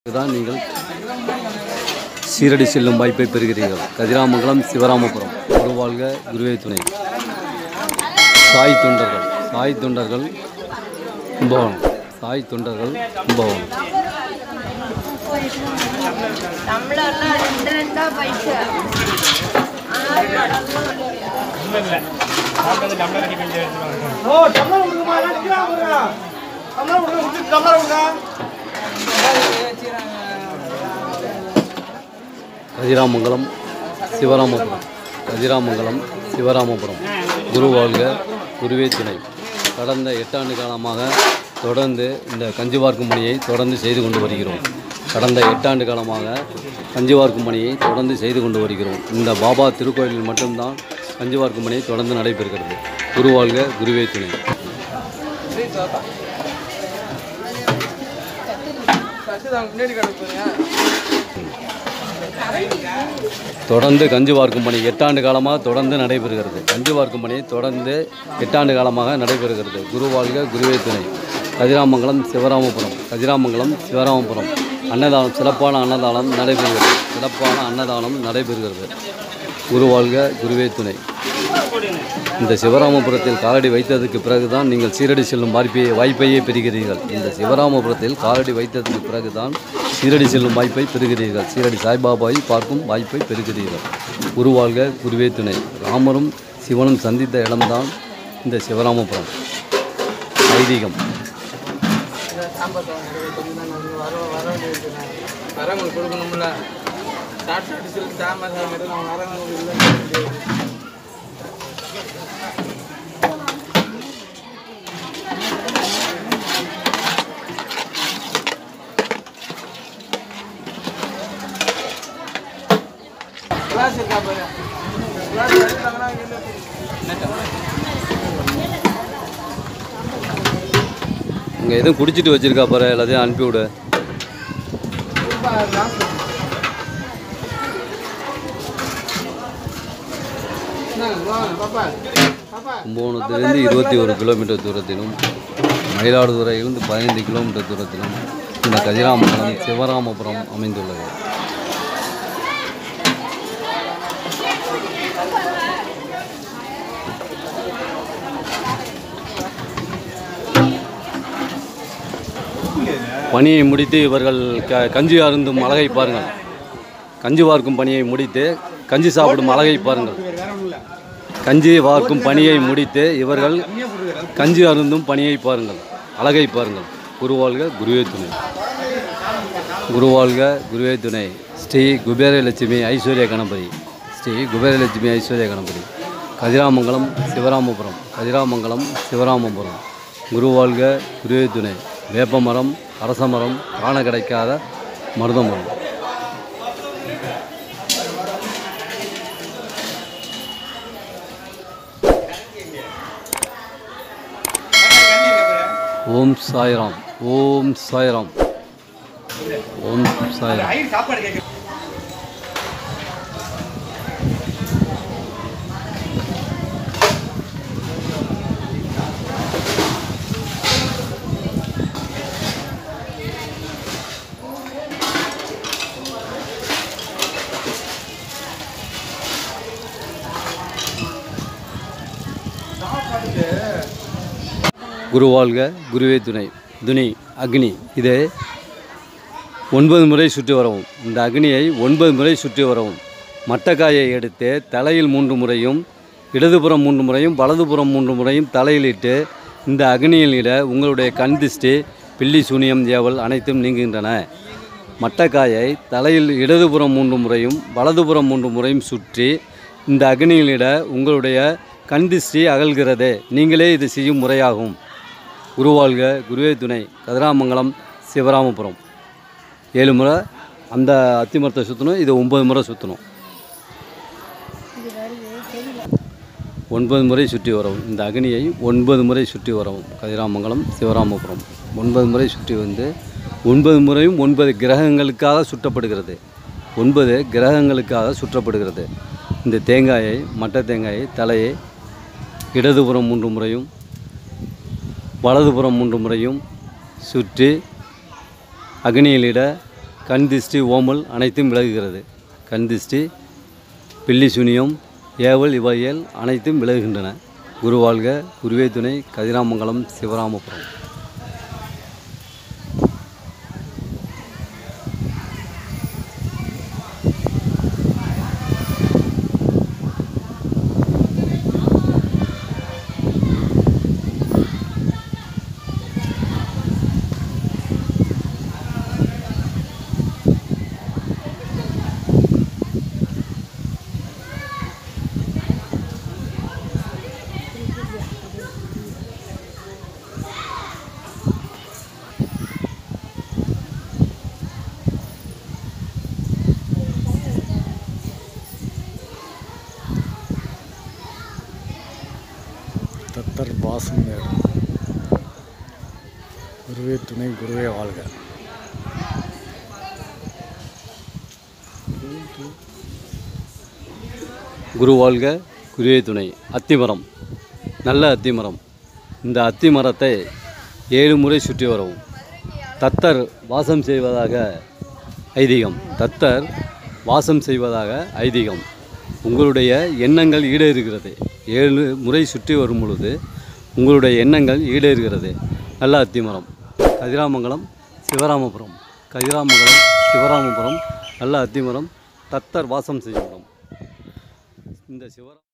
தான் நீங்கள் சீரடி செல்லும் வாய்ப்பை பெறுகிறீர்கள் கதிராமங்கலம் சிவராமபுரம் குரு வாழ்க குருவே துணை சாய் தொண்டர்கள் சாய் தொண்டர்கள் கும்பகோணம் சாய் தொண்டர்கள் கும்பகோணம் நம்மளெல்லாம் ரெண்டு ரெண்டா பைசா ஓ டம்ளர் கொடுங்கம்மா எல்லாம் நிக்கிறாங்க பாருங்க டம்ளர் கொடுங்க கொடுத்து டம்ளர் கொடுங்க கதிராமங்கலம் சிவராமபுரம் கதிராமங்கலம் சிவராமபுரம் குரு வாழ்க குருவே துணை கடந்த எட்டாண்டு காலமாக தொடர்ந்து இந்த கஞ்சி வார்க்கும் பணியை தொடர்ந்து செய்து கொண்டு வருகிறோம் கடந்த எட்டாண்டு காலமாக கஞ்சி வார்க்கும் பணியை தொடர்ந்து செய்து கொண்டு வருகிறோம் இந்த பாபா திருக்கோயிலில் மட்டும்தான் கஞ்சி வார்க்கும் பணி தொடர்ந்து நடைபெறுகிறது குரு வாழ்க குருவே துணை முன்னாடி கிடக்குங்க தொடர்ந்து கஞ்சி வார்க்கும் பணி எட்டாண்டு காலமாக தொடர்ந்து நடைபெறுகிறது கஞ்சி வார்க்கும் பணி தொடர்ந்து எட்டாண்டு காலமாக நடைபெறுகிறது குரு வாழ்க குருவே துணை கதிராமங்கலம் சிவராமபுரம் கதிராமங்கலம் சிவராமபுரம் அன்னதானம் சிறப்பான அன்னதானம் நடைபெறுகிறது சிறப்பான அன்னதானம் நடைபெறுகிறது குரு வாழ்க குருவே துணை இந்த சிவராமபுரத்தில் காலடி வைத்ததுக்கு பிறகுதான் நீங்கள் சீரடி செல்லும் வாய்ப்பை வாய்ப்பையே பெறுகிறீர்கள் இந்த சிவராமபுரத்தில் காலடி வைத்ததுக்கு பிறகுதான் சீரடி செல்லும் வாய்ப்பை பெறுகிறீர்கள் சீரடி சாய்பாபாவை பார்க்கும் வாய்ப்பை பெறுகிறீர்கள் குருவாழ்க குருவே துணை ராமரும் சிவனும் சந்தித்த இடம்தான் இந்த சிவராமபுரம் ஐதீகம் வரவங்களுக்கு கொடுக்கணும்ல ஷார்ட் ஷார்ட் சில்க் தாமரை அவங்க வரவங்களுக்கு இல்லை கிளாஸ் இருக்கா பாரு கிளாஸ் எடுத்தாங்கன்னா இங்கே எதுவும் குடிச்சிட்டு வச்சிருக்கா பாரு எல்லாத்தையும் அனுப்பிவிடு பாப்பா பாப்பா கும்பகோணத்திலிருந்து இருபத்தி ஒரு கிலோமீட்டர் தூரத்திலும் மயிலாடுதுறையிலிருந்து பதினைந்து கிலோமீட்டர் தூரத்திலும் இந்த கதிராமங்கலம் சிவராமபுரம் அமைந்துள்ளது பணியை முடித்து இவர்கள் க கஞ்சி அருந்தும் அழகை பாருங்கள் கஞ்சி வார்க்கும் பணியை முடித்து கஞ்சி சாப்பிடும் அழகை பாருங்கள் வேற ஒன்றும் இல்லை கஞ்சி வார்க்கும் பணியை முடித்து இவர்கள் கஞ்சி அருந்தும் பணியை பாருங்கள் அழகை பாருங்கள் குருவாழ்க குருவே துணை குருவாழ்க குருவே துணை ஸ்ரீ குபேரலட்சுமி ஐஸ்வர்ய கணபதி ஸ்ரீ குபேரலட்சுமி ஐஸ்வர்ய கணபதி கதிராமங்கலம் சிவராமபுரம் கதிராமங்கலம் சிவராமபுரம் குருவாழ்க குருவே துணை வேப்பமரம் அரசமரம் காண கிடைக்காத மருத மரம் ஓம் சாய்ராம் ஓம் சாய்ராம் ஓம் சாய்ராம் சாப்பாடு கேட்க குருவாழ்க குருவே துணை துணி அக்னி இதை ஒன்பது முறை சுற்றி வரவும் இந்த அக்னியை ஒன்பது முறை சுற்றி வரவும் மட்டக்காயை எடுத்து தலையில் மூன்று முறையும் இடதுபுறம் மூன்று முறையும் வலதுபுறம் மூன்று முறையும் தலையிலிட்டு இந்த அக்னியில் இட உங்களுடைய கண் திஷ்டி பில்லி சூனியம் ஏவல் அனைத்தும் நீங்குகின்றன மட்டக்காயை தலையில் இடதுபுறம் மூன்று முறையும் வலதுபுறம் மூன்று முறையும் சுற்றி இந்த அக்னியில் இட உங்களுடைய கண் திஷ்டி அகல்கிறது நீங்களே இது செய்யும் முறையாகும் குருவாழ்க குருவே துணை கதிராமங்கலம் சிவராமபுரம் ஏழு முறை அந்த அத்திமரத்தை சுற்றணும் இது ஒன்பது முறை சுற்றணும் ஒன்பது முறை சுற்றி வரவும் இந்த அக்னியை ஒன்பது முறை சுற்றி வரவும் கதிராமங்கலம் சிவராமபுரம் ஒன்பது முறை சுற்றி வந்து ஒன்பது முறையும் ஒன்பது கிரகங்களுக்காக சுற்றப்படுகிறது ஒன்பது கிரகங்களுக்காக சுற்றப்படுகிறது இந்த தேங்காயை மட்டை தேங்காயை தலையை இடதுபுறம் மூன்று முறையும் வலதுபுறம் மூன்று முறையும் சுற்றி அக்னியிலிட கண் திஷ்டி ஓமல் அனைத்தும் விலகுகிறது கண் திஷ்டி பில்லி சுனியம் ஏவல் இவையல் அனைத்தும் விலகுகின்றன குருவாழ்க குருவே துணை கதிராமங்கலம் சிவராமபுரம் தத்தர் பாசம் நேரம் குருவே துணை குருவே வாழ்க குருவாழ்க குருவே துணை அத்திமரம் நல்ல அத்திமரம் இந்த அத்தி மரத்தை ஏழு முறை சுற்றி வரவும் தத்தர் வாசம் செய்வதாக ஐதீகம் தத்தர் வாசம் செய்வதாக ஐதீகம் உங்களுடைய எண்ணங்கள் ஈடேறுகிறது ஏழு முறை சுற்றி வரும் பொழுது உங்களுடைய எண்ணங்கள் ஈடேறுகிறது நல்ல அத்திமரம் கதிராமங்கலம் சிவராமபுரம் கதிராமங்கலம் சிவராமபுரம் நல்ல அத்திமரம் தத்தர் வாசம் செய்யும் இடம் இந்த சிவரா